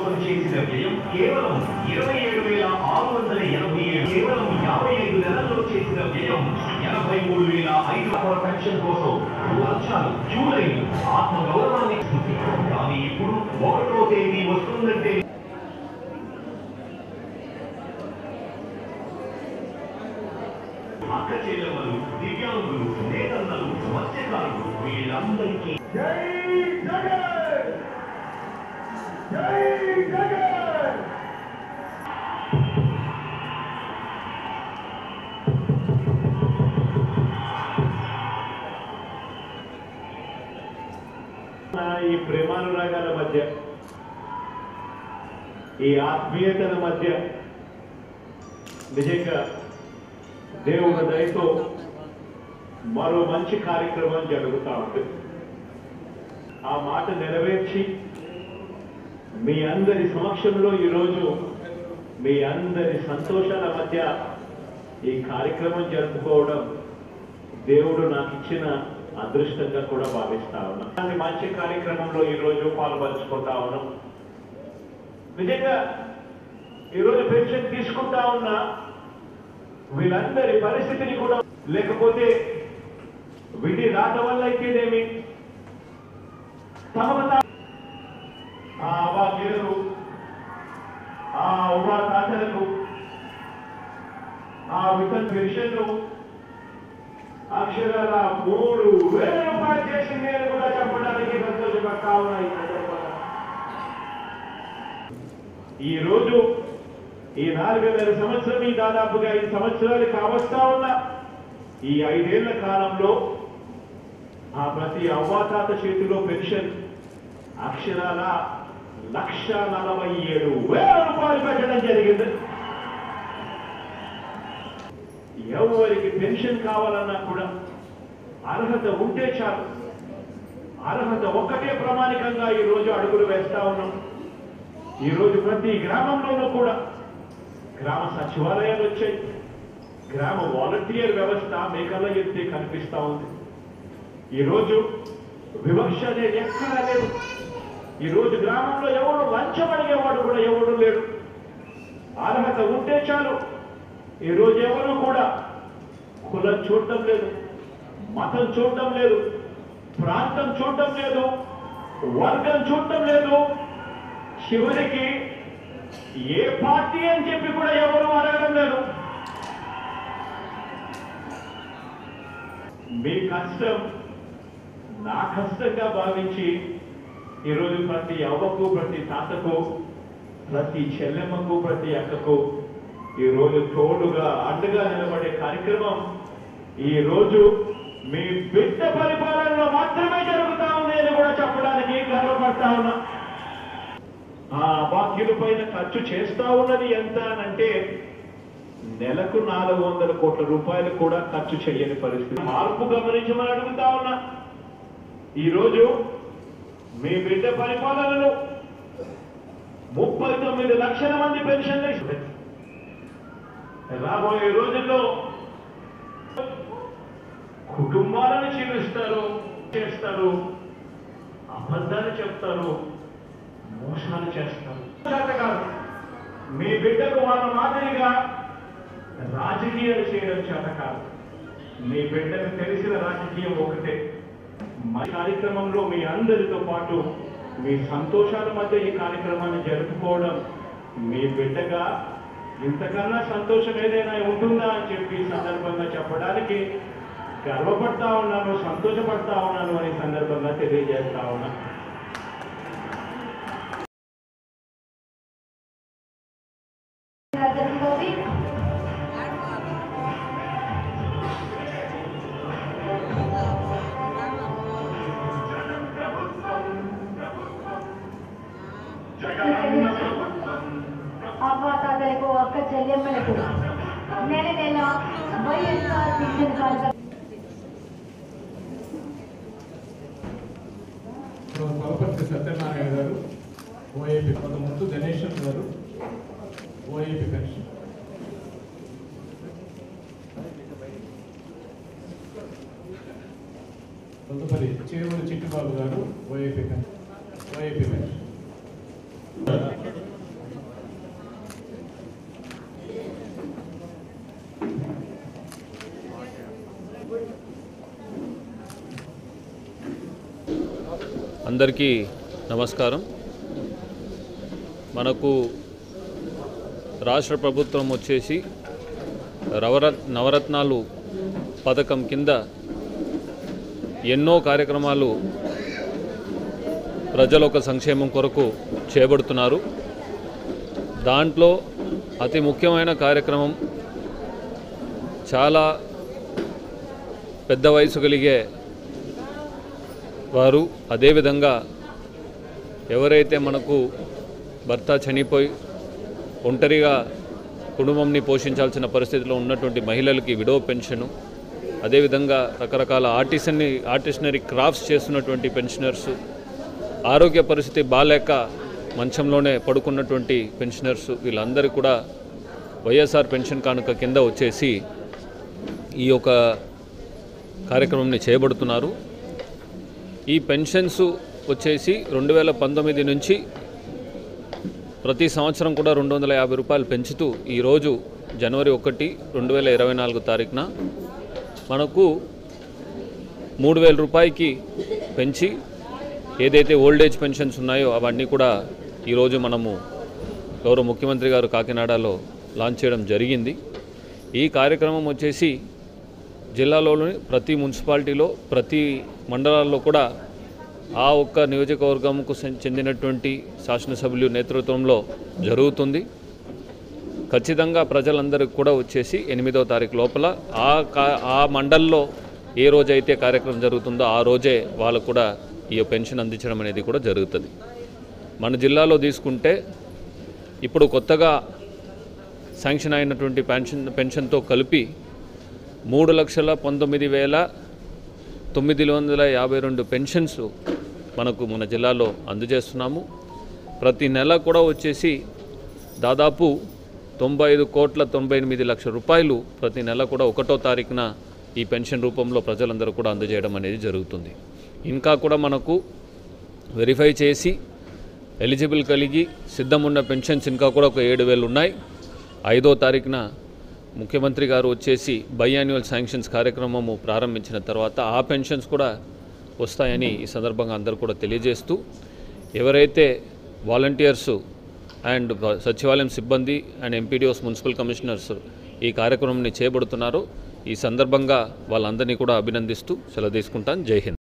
కోసం చేసిన వ్యయం కేవలం ఇరవై ఏడు వేల ఆరు వందల ఎనభై ఏడు కేవలం యాభై ఐదు నెలల్లో చేసిన వ్యయం ఎనభై మూడు వేల ఐదు వందల పెన్షన్ కోసం లక్షలు జూలై ఆత్మగౌరవాన్ని ఇస్తుంది కానీ ఇప్పుడు ఒకటో తేదీ వస్తుందంటే అక్క చెల్లెమ్మలు దివ్యాంగులు నేతన్నలు మత్స్యకారులు వీళ్ళందరికీ ఈ ప్రేమానురాగాల మధ్య ఈ ఆత్మీయతల మధ్య నిజంగా దేవుడు దయతో మరో మంచి కార్యక్రమం జరుగుతూ ఉంటుంది ఆ మాట నెరవేర్చి మీ అందరి సమక్షంలో ఈరోజు మీ అందరి సంతోషాల మధ్య ఈ కార్యక్రమం జరుపుకోవడం దేవుడు నాకు ఇచ్చిన అదృష్టంగా కూడా భావిస్తా ఉన్నా అలాంటి మంచి కార్యక్రమంలో ఈరోజు పాల్పంచుకుంటా ఉన్నాం నిజంగా ఈరోజు పెన్షన్ తీసుకుంటా ఉన్నా వీళ్ళందరి పరిస్థితిని కూడా లేకపోతే విధి రాత వల్ల అయితేనేమి తమ తా- ఆ అవాక్యులకు ఆ ఉమా తాతలకు ఆ వితన్ పెన్షన్లు అక్షరాల మూడు వేల రూపాయలు చేసింది అని కూడా చెప్పడానికి సంతోషపడతా ఉన్నాయి ఈ సందర్భంగా. ఈ రోజు ఈ నాలుగున్నర సంవత్సరం ఈ దాదాపుగా ఐదు సంవత్సరాలు కావస్తా ఉన్న ఈ ఐదేళ్ల కాలంలో ఆ ప్రతి అవ్వాతాత చేతిలో పెన్షన్ అక్షరాల లక్ష నలభై ఏడు వేల రూపాయలు పెట్టడం జరిగింది ఎవరికి పెన్షన్ కావాలన్నా కూడా అర్హత ఉంటే చాలు అర్హత ఒక్కటే ప్రామాణికంగా ఈ రోజు అడుగులు వేస్తా ఉన్నాం ఈ రోజు ప్రతి గ్రామంలోనూ కూడా గ్రామ సచివాలయాలు వచ్చాయి గ్రామ వాలంటీర్ వ్యవస్థ మేకల ఎత్తే కనిపిస్తా ఉంది ఈ రోజు వివక్ష అనేది ఎక్కడా లేదు ఈ రోజు గ్రామంలో ఎవడు లంచం అడిగేవాడు కూడా ఎవడు లేడు అర్హత ఉంటే చాలు ఈ రోజు ఎవరు కూడా కులం చూడటం లేదు మతం చూడటం లేదు ప్రాంతం చూడటం లేదు వర్గం చూడటం లేదు చివరికి ఏ పార్టీ అని చెప్పి కూడా ఎవరు అడగడం లేదు మీ కష్టం నా కష్టంగా భావించి ఈరోజు ప్రతి అవ్వకు ప్రతి తాతకు ప్రతి చెల్లెమ్మకు ప్రతి అక్కకు ఈ రోజు తోడుగా అండగా నిలబడే కార్యక్రమం ఈ రోజు మీ బిడ్డ పరిపాలనలో మాత్రమే జరుగుతా ఉంది అని కూడా చెప్పడానికి గర్వపడతా ఉన్నా ఆ బాక్యుల పైన ఖర్చు చేస్తా ఉన్నది ఎంత అనంటే నెలకు నాలుగు వందల కోట్ల రూపాయలు కూడా ఖర్చు చేయని పరిస్థితి మార్పు గమనించమని అడుగుతా ఉన్నా ఈ రోజు మీ బిడ్డ పరిపాలనలో ముప్పై తొమ్మిది లక్షల మంది పెన్షన్లు ఇస్తారు. రాబోయే రోజుల్లో కుటుంబాలను చీలుస్తారు చేస్తారు అబద్ధాలు చెప్తారు మోసాలు చేస్తారు చేత కాదు మీ బిడ్డకు వాళ్ళ మాదిరిగా రాజకీయాలు చేయడం చేత కాదు మీ బిడ్డకు తెలిసిన రాజకీయం ఒకటే మా కార్యక్రమంలో మీ అందరితో పాటు మీ సంతోషాల మధ్య ఈ కార్యక్రమాన్ని జరుపుకోవడం మీ బిడ్డగా ఇంతకన్నా సంతోషం ఏదైనా ఉంటుందా అని చెప్పి ఈ సందర్భంగా చెప్పడానికి గర్వపడతా ఉన్నాను సంతోషపడతా ఉన్నాను అని సందర్భంగా తెలియజేస్తా ఉన్నా జరుగుతుంది అవ్వాతాతలకు అక్క చెల్లెమ్మలకు నెల నెల వైఎస్ఆర్ పింఛన్ కార్యక్రమం కొలపర్తి సత్యనారాయణ గారు ఓఏపీ కొంత ముందు గణేశన్ గారు ఓఏపీ పెన్షన్ తదుపరి చేరువుల చిట్టిబాబు గారు ఓఏపీ పెన్షన్ ఓఏపీ పెన్షన్ అందరికీ నమస్కారం మనకు రాష్ట్ర ప్రభుత్వం వచ్చేసి రవరత్ నవరత్నాలు పథకం కింద ఎన్నో కార్యక్రమాలు ప్రజల ఒక సంక్షేమం కొరకు చేపడుతున్నారు దాంట్లో అతి ముఖ్యమైన కార్యక్రమం చాలా పెద్ద వయసు కలిగే వారు అదేవిధంగా ఎవరైతే మనకు భర్త చనిపోయి ఒంటరిగా కుటుంబంని పోషించాల్సిన పరిస్థితిలో ఉన్నటువంటి మహిళలకి విడో పెన్షను అదేవిధంగా రకరకాల ఆర్టిసన్ని ఆర్టిషనరీ క్రాఫ్ట్స్ చేస్తున్నటువంటి పెన్షనర్స్ ఆరోగ్య పరిస్థితి బాలేక మంచంలోనే పడుకున్నటువంటి పెన్షనర్స్ వీళ్ళందరూ కూడా వైఎస్ఆర్ పెన్షన్ కానుక కింద వచ్చేసి ఈ యొక్క కార్యక్రమంని చేయబడుతున్నారు ఈ పెన్షన్స్ వచ్చేసి రెండు వేల పంతొమ్మిది నుంచి ప్రతి సంవత్సరం కూడా రెండు వందల యాభై రూపాయలు పెంచుతూ ఈరోజు జనవరి ఒకటి రెండు వేల ఇరవై నాలుగు తారీఖున మనకు మూడు వేల రూపాయకి పెంచి ఏదైతే ఓల్డ్ ఏజ్ పెన్షన్స్ ఉన్నాయో అవన్నీ కూడా ఈరోజు మనము గౌరవ ముఖ్యమంత్రి గారు కాకినాడలో లాంచ్ చేయడం జరిగింది ఈ కార్యక్రమం వచ్చేసి జిల్లాలోని ప్రతి మున్సిపాలిటీలో ప్రతి మండలాల్లో కూడా ఆ ఒక్క నియోజకవర్గంకు చెం- చెందినటువంటి శాసనసభ్యులు నేతృత్వంలో జరుగుతుంది ఖచ్చితంగా ప్రజలందరికీ కూడా వచ్చేసి ఎనిమిదవ తారీఖు లోపల ఆ కా ఆ మండల్లో ఏ రోజైతే కార్యక్రమం జరుగుతుందో ఆ రోజే వాళ్ళకు కూడా ఈ పెన్షన్ అందించడం అనేది కూడా జరుగుతుంది మన జిల్లాలో తీసుకుంటే ఇప్పుడు కొత్తగా శాంక్షన్ అయినటువంటి పెన్షన్ పెన్షన్తో కలిపి మూడు లక్షల పంతొమ్మిది వేల తొమ్మిది వందల యాభై రెండు పెన్షన్స్ మనకు మన జిల్లాలో అందజేస్తున్నాము ప్రతి నెల కూడా వచ్చేసి దాదాపు తొంభై ఐదు కోట్ల తొంభై ఎనిమిది లక్షల రూపాయలు ప్రతి నెల కూడా ఒకటో తారీఖున ఈ పెన్షన్ రూపంలో ప్రజలందరూ కూడా అందజేయడం అనేది జరుగుతుంది ఇంకా కూడా మనకు వెరిఫై చేసి ఎలిజిబుల్ కలిగి సిద్ధమున్న పెన్షన్స్ ఇంకా కూడా ఒక ఏడు వేలు ఉన్నాయి ఐదో తారీఖున ముఖ్యమంత్రి గారు వచ్చేసి బైయాన్యువల్ శాంక్షన్స్ కార్యక్రమము ప్రారంభించిన తర్వాత ఆ పెన్షన్స్ కూడా వస్తాయని ఈ సందర్భంగా అందరూ కూడా తెలియజేస్తూ ఎవరైతే వాలంటీర్స్ అండ్ సచివాలయం సిబ్బంది అండ్ ఎంపీడీఓస్ మున్సిపల్ కమిషనర్స్ ఈ కార్యక్రమంని చేపడుతున్నారో ఈ సందర్భంగా వాళ్ళందరినీ కూడా అభినందిస్తూ సెలవు తీసుకుంటాను జై హింద్